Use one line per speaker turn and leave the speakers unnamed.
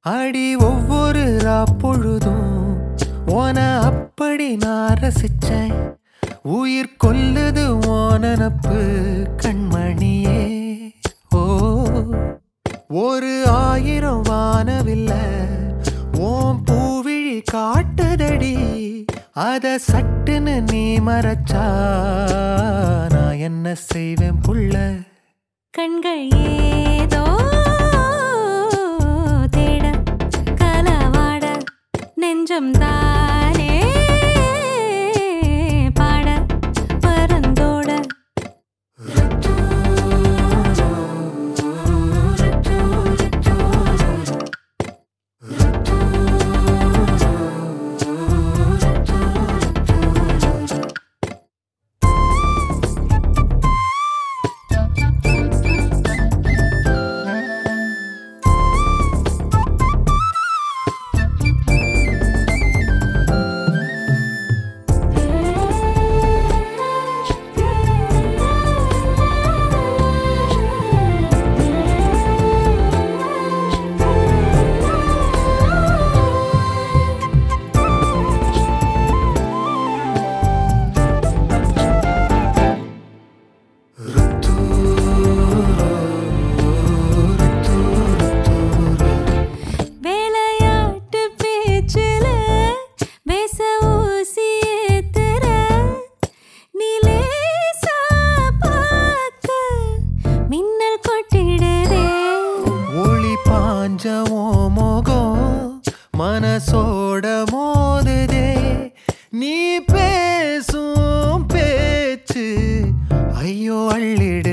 அடி ஒவ்வொரு பொழுதும் ஓன அப்படி நான் ரசிச்சேன் உயிர் கொல்லுது ஓனனப்பு கண்மணியே ஓ ஒரு ஆயிரம் வானவில்ல ஓம் பூவிழி காட்டுதடி அத சட்டுன்னு நீ மறைச்சா நான் என்ன செய்வேன் புள்ள
கண்கள் ஏதோ தேட கலவாட நெஞ்சம் தானே பாட பரந்தோட வேலையாட்டு பேச்சுல பேச ஊசி ஏத்துற நிலேசா பார்க்க மின்னல் கொட்டிடுதே
ஒளி பாஞ்சமோ மோகம் மனசோட மோதுதே நீ பேசும் பேச்சு ஐயோ அள்ளிடு